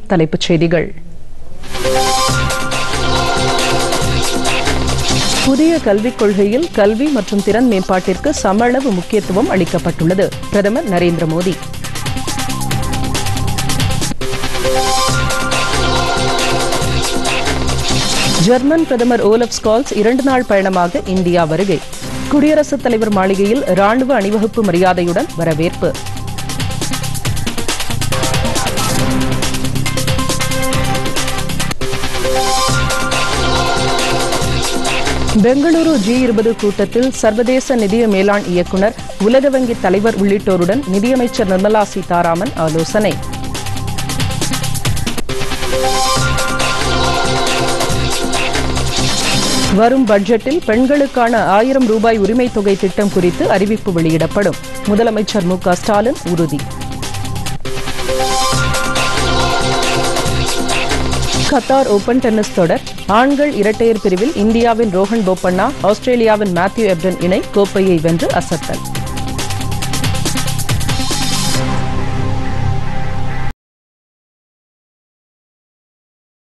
தலைப்புச் செய்திகள் புதிய கல்விக் கொள்கையில் கல்வி மற்றும் திறன் மேம்பாட்டிற்கு சம அளவு முக்கியத்துவம் அளிக்கப்பட்டுள்ளது பிரதமர் நரேந்திர மோடி ஜெர்மன் பிரதமர் ஓலப் ஸ்கால்ஸ் இரண்டு நாள் பயணமாக இந்தியா வருகை குடியரசுத் தலைவர் மாளிகையில் ராணுவ அணிவகுப்பு மரியாதையுடன் வரவேற்பு பெங்களூரு ஜி இருபது கூட்டத்தில் சர்வதேச நிதிய மேலாண் இயக்குநர் உலக வங்கி தலைவர் உள்ளிட்டோருடன் நிதியமைச்சர் நிர்மலா சீதாராமன் ஆலோசனை வரும் பட்ஜெட்டில் பெண்களுக்கான ஆயிரம் ரூபாய் உரிமைத் தொகை திட்டம் குறித்து அறிவிப்பு வெளியிடப்படும் முதலமைச்சர் மு க ஸ்டாலின் உறுதி கத்தார் ஓபன் டென்னிஸ் தொடர் ஆண்கள் இரட்டையர் பிரிவில் இந்தியாவின் ரோஹன் போப்பண்ணா ஆஸ்திரேலியாவின் மேத்யூ எப்டன் இணை கோப்பையை வென்று அசத்தல்